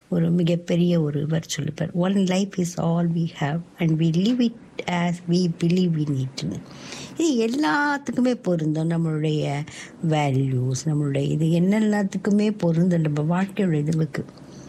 ஒரு மிகப்பெரிய ஒரு இவர் சொல்லிப்பார் one life is all we have and we live it as we believe in இட்னு இது எல்லாத்துக்குமே பொருந்தும் நம்மளுடைய வேல்யூஸ் நம்மளுடைய இது என்னெல்லாத்துக்குமே பொருந்தும் நம்ம வாழ்க்கையோட இதுகளுக்கு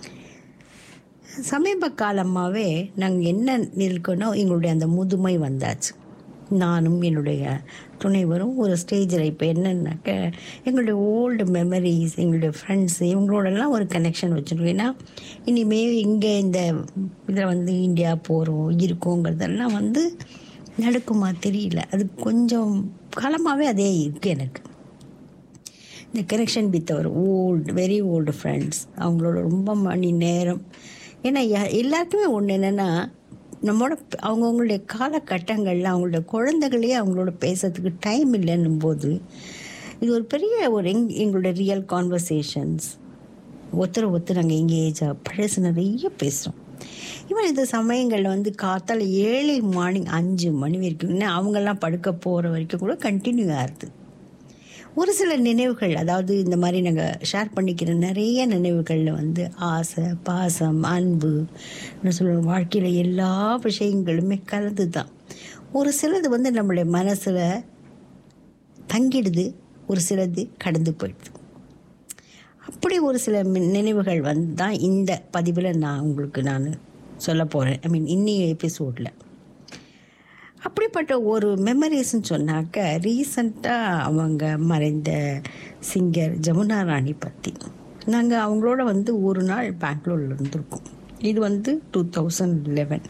சமீப காலமாகவே நாங்கள் என்ன இருக்கோன்னா எங்களுடைய அந்த முதுமை வந்தாச்சு நானும் என்னுடைய துணைவரும் ஒரு ஸ்டேஜில் இப்போ என்னன்னாக்க எங்களுடைய ஓல்டு மெமரிஸ் எங்களுடைய ஃப்ரெண்ட்ஸ் இவங்களோடலாம் ஒரு கனெக்ஷன் வச்சுருக்கோம் ஏன்னா இனிமேல் இங்கே இந்த இதில் வந்து இந்தியா போகிறோம் இருக்கோங்கிறதெல்லாம் வந்து நடக்குமா தெரியல அது கொஞ்சம் காலமாகவே அதே இருக்குது எனக்கு இந்த connection with our old very old friends அவங்களோட ரொம்ப மணி நேரம் ஏன்னா யா- எல்லாருக்குமே ஒன்று என்னென்னா நம்மளோட அவங்கவுங்களுடைய காலகட்டங்களில் அவங்களோட குழந்தைகளே அவங்களோட பேசுறதுக்கு டைம் இல்லைன்னும் போது இது ஒரு பெரிய ஒரு எங் எங்களோட ரியல் கான்வர்சேஷன்ஸ் ஒருத்தர் ஒருத்தர் நாங்கள் எங்கேஜாக பழசு நிறைய பேசுகிறோம் இவன் இந்த சமயங்களில் வந்து காத்தால ஏழு மார்னிங் அஞ்சு மணி வரைக்கும் இன்னும் அவங்கெல்லாம் படுக்க போகிற வரைக்கும் கூட கண்டினியூ ஆகுது ஒரு சில நினைவுகள் அதாவது இந்த மாதிரி நாங்கள் ஷேர் பண்ணிக்கிற நிறைய நினைவுகளில் வந்து ஆசை பாசம் அன்பு என்ன சொல்லுவோம் வாழ்க்கையில் எல்லா விஷயங்களுமே கலந்து தான் ஒரு சிலது வந்து நம்மளுடைய மனசில் தங்கிடுது ஒரு சிலது கடந்து போயிடுது அப்படி ஒரு சில மி- நினைவுகள் வந்து தான் இந்த பதிவில் நான் உங்களுக்கு நான் சொல்ல போகிறேன் ஐ மீன் இன்னிய எபிசோடில் அப்படிப்பட்ட ஒரு மெமரிஸ்ன்னு சொன்னாக்க ரீசண்டாக அவங்க மறைந்த சிங்கர் ஜமுனா ராணி பற்றி நாங்கள் அவங்களோட வந்து ஒரு நாள் பெங்களூரில் இருந்திருக்கோம் இது வந்து டூ தௌசண்ட் லெவன்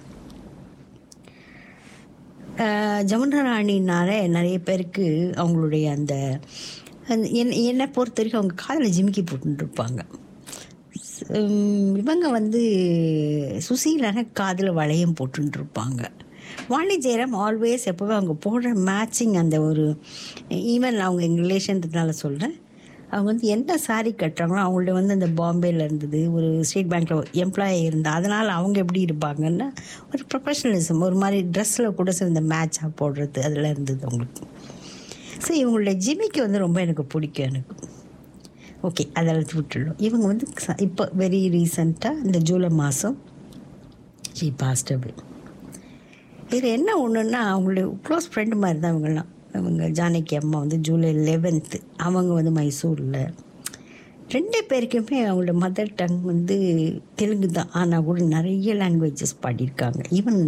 ஜமுனா ராணினாலே நிறைய பேருக்கு அவங்களுடைய அந்த அந்த என் என்னை பொறுத்த வரைக்கும் அவங்க காதில் ஜிமிக்கி போட்டுருப்பாங்க இவங்க வந்து சுசீலான காதில் வளையம் போட்டுருப்பாங்க வாணி ஜெயராம் ஆல்வேஸ் எப்போவே அவங்க போடுற மேட்சிங் அந்த ஒரு ஈவன் அவங்க எங்கள் ரிலேஷன்றதுனால சொல்கிறேன் அவங்க வந்து என்ன சாரி கட்டுறாங்களோ அவங்கள்ட்ட வந்து அந்த பாம்பேயில் இருந்தது ஒரு ஸ்டேட் பேங்க்கில் எம்ப்ளாயி இருந்தா அதனால் அவங்க எப்படி இருப்பாங்கன்னா ஒரு ப்ரொஃபஷனலிசம் ஒரு மாதிரி ட்ரெஸ்ஸில் கூட சேர்ந்த மேட்சாக போடுறது அதில் இருந்தது அவங்களுக்கு ஸோ இவங்களுடைய ஜிமிக்கு வந்து ரொம்ப எனக்கு பிடிக்கும் எனக்கு ஓகே அதெல்லாம் விட்டுடலாம் இவங்க வந்து ச- இப்போ வெரி ரீசண்டாக இந்த ஜூலை மாதம் ஷீ பாஸ்ட் அவே இது என்ன ஒன்றுன்னா அவங்களுடைய க்ளோஸ் ஃப்ரெண்டு மாதிரி தான் இவங்கெல்லாம் அவங்க ஜானகி அம்மா வந்து ஜூலை லெவன்த்து அவங்க வந்து மைசூரில் ரெண்டு பேருக்குமே அவங்களோட மதர் டங் வந்து தெலுங்கு தான் ஆனால் கூட நிறைய லாங்குவேஜஸ் பாடியிருக்காங்க ஈவன்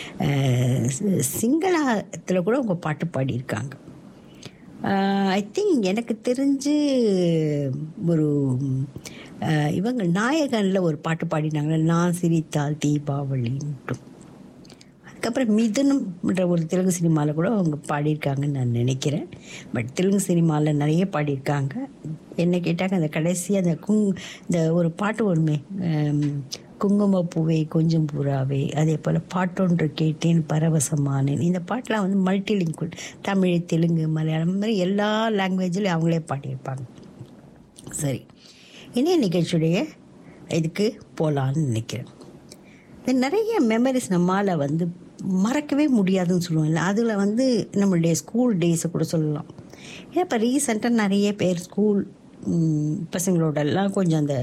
சிங்களத்தில் கூட அவங்க பாட்டு பாடியிருக்காங்க ஐ திங்க் எனக்கு தெரிஞ்சு ஒரு அஹ், இவங்க நாயகனில் ஒரு பாட்டு பாடினாங்களே நான் சிரித்தால் தீபாவளின்ட்டு அதுக்கப்புறம் மிதுனம்ன்ற ஒரு தெலுங்கு சினிமாவில் கூட அவங்க பாடியிருக்காங்கன்னு நான் நினைக்கிறேன் பட் தெலுங்கு சினிமாவில் நிறைய பாடியிருக்காங்க என்ன கேட்டாங்க அந்த கடைசி அந்த குங் இந்த ஒரு பாட்டு ஒன்றுமே குங்கும பூவே கொஞ்சம் பூராவே அதே போல் பாட்டொன்று கேட்டேன் பரவசமானேன் இந்த பாட்டெலாம் வந்து மல்டிலிங்குவல் தமிழ் தெலுங்கு மலையாளம் இந்த மாதிரி எல்லா லாங்குவேஜ்லையும் அவங்களே பாடியிருப்பாங்க சரி இணைய நிகழ்ச்சியுடைய இதுக்கு போகலான்னு நினைக்கிறேன் இந்த நிறைய மெமரிஸ் நம்மால் வந்து மறக்கவே முடியாதுன்னு சொல்லுவோம்ல அதில் வந்து நம்மளுடைய ஸ்கூல் டேஸை கூட சொல்லலாம் ஏன்னா இப்போ ரீசெண்டாக நிறைய பேர் ஸ்கூல் பசங்களோட எல்லாம் கொஞ்சம் அந்த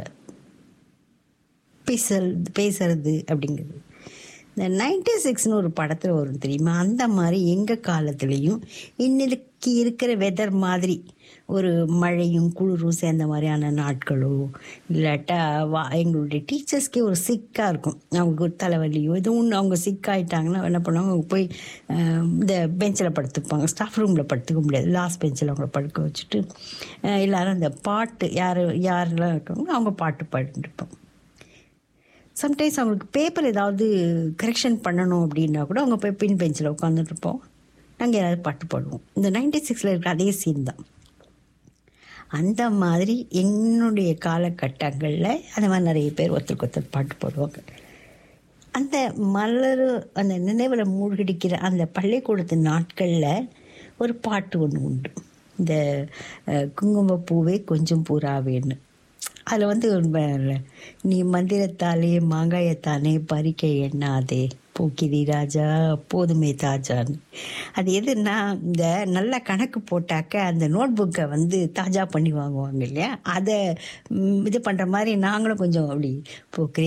பேசல் பேசுறது அப்படிங்கிறது இந்த நைன்டி சிக்ஸ்னு ஒரு படத்தில் வரும் தெரியுமா அந்த மாதிரி எங்கள் காலத்துலேயும் இன்னைக்கு இருக்கிற வெதர் மாதிரி ஒரு மழையும் குளிரும் சேர்ந்த மாதிரியான நாட்களோ இல்லாட்டா வா எங்களுடைய டீச்சர்ஸ்க்கே ஒரு சிக்காக இருக்கும் அவங்களுக்கு ஒரு தலைவலியோ எதுவும் ஒன்று அவங்க சிக்காயிட்டாங்கன்னா என்ன பண்ணுவாங்க அவங்க போய் அஹ், இந்த பெஞ்சில் படுத்துப்பாங்க ஸ்டாஃப் ரூமில் படுத்துக்க முடியாது லாஸ்ட் பெஞ்சில் அவங்கள படுக்க வச்சுட்டு அஹ், எல்லாரும் அந்த பாட்டு யார் யாரெல்லாம் இருக்காங்களோ அவங்க பாட்டு பாடிட்டு இருப்போம் சம்டைம்ஸ் அவங்களுக்கு பேப்பர் ஏதாவது கரெக்ஷன் பண்ணணும் அப்படின்னா கூட அவங்க போய் பின் பெஞ்சில் உட்காந்துட்டு இருப்போம் நாங்கள் யாராவது பாட்டு பாடுவோம் இந்த நைன்டி சிக்ஸில் இருக்கிற அதே சீன் தான் அந்த மாதிரி என்னுடைய காலகட்டங்களில் அந்த மாதிரி நிறைய பேர் ஒருத்தருக்கு ஒருத்தர் பாட்டு பாடுவாங்க அந்த மலர் அந்த நினைவில் மூழ்கடிக்கிற அந்த பள்ளிக்கூடத்து நாட்களில் ஒரு பாட்டு ஒன்று உண்டு இந்த அஹ், குங்குமப்பூவே கொஞ்சம் பூராவேன்னு அதில் வந்து ஒரு வ- நீ மந்திரத்தாலே மாங்காயத்தானே பறிக்க எண்ணாதே போக்கிரி ராஜா போதுமே தாஜான்னு அது எதுன்னா இந்த நல்ல கணக்கு போட்டாக்க அந்த நோட் புக்கை வந்து தாஜா பண்ணி வாங்குவாங்க இல்லையா அதை ம், இது பண்ணுற மாதிரி நாங்களும் கொஞ்சம் அப்படி போக்கிரி